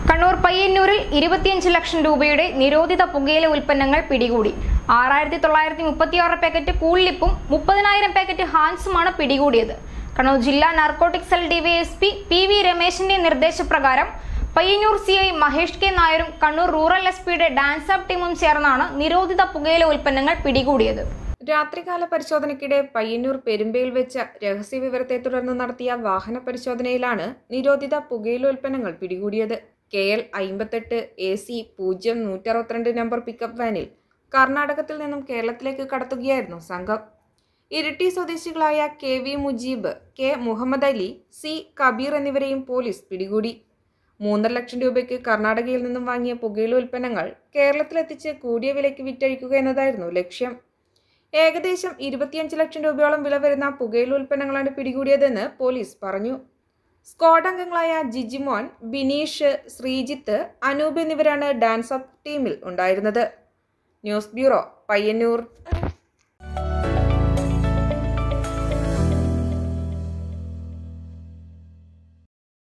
കണ്ണൂർ പയ്യന്നൂരിൽ ഇരുപത്തിയഞ്ച് ലക്ഷം രൂപയുടെ നിരോധിത പുകയില ഉൽപ്പന്നങ്ങൾ പിടികൂടി ആറായിരത്തി തൊള്ളായിരത്തി മുപ്പത്തിയാറ് പാക്കറ്റ് കൂളിപ്പും മുപ്പതിനായിരം പാക്കറ്റ് ഹാൻസുമാണ് പിടികൂടിയത് കണ്ണൂർ ജില്ലാ narcotic cell DYSP P V രമേശിന്റെ നിർദ്ദേശപ്രകാരം Payyanur C I Mahesh K നായരും കണ്ണൂർ റൂറൽ എസ് പിയുടെ ഡാൻസ് അപ്പ് ടീമും ചേർന്നാണ് നിരോധിത പുകയില ഉൽപ്പന്നങ്ങൾ പിടികൂടിയത് രാത്രികാല പരിശോധനയ്ക്കിടെ പയ്യന്നൂർ പെരുമ്പയിൽ വെച്ച രഹസ്യ വിവരത്തെ തുടർന്ന് നടത്തിയ വാഹന പരിശോധനയിലാണ് നിരോധിത പുകയിലോൽപ്പന്നങ്ങൾ പിടികൂടിയത് കെ എൽ അമ്പത്തെട്ട് എ സി പൂജ്യം നൂറ്ററുപത്തിരണ്ട് നമ്പർ പിക്കപ്പ് വാനിൽ കർണാടകത്തിൽ നിന്നും കേരളത്തിലേക്ക് കടത്തുകയായിരുന്നു സംഘം ഇരിട്ടി സ്വദേശികളായ K V Mujeeb K Muhammad Ali C Kabeer എന്നിവരെയും പോലീസ് പിടികൂടി മൂന്നര ലക്ഷം രൂപയ്ക്ക് കർണാടകയിൽ നിന്നും വാങ്ങിയ പുകയില ഉൽപ്പന്നങ്ങൾ കേരളത്തിലെത്തിച്ച് കൂടിയ വിലയ്ക്ക് വിറ്റഴിക്കുക എന്നതായിരുന്നു ലക്ഷ്യം ഏകദേശം ഇരുപത്തിയഞ്ച് ലക്ഷം രൂപയോളം വില വരുന്ന പുകയില ഉൽപ്പന്നങ്ങളാണ് പിടികൂടിയതെന്ന് പോലീസ് പറഞ്ഞു സ്ക്വാഡ് അംഗങ്ങളായ ജിജിമോൻ ബിനീഷ് ശ്രീജിത്ത് അനൂപ് എന്നിവരാണ് ഡാൻസ് അപ്പ് ടീമിൽ ഉണ്ടായിരുന്നത് ന്യൂസ് ബ്യൂറോ പയ്യന്നൂർ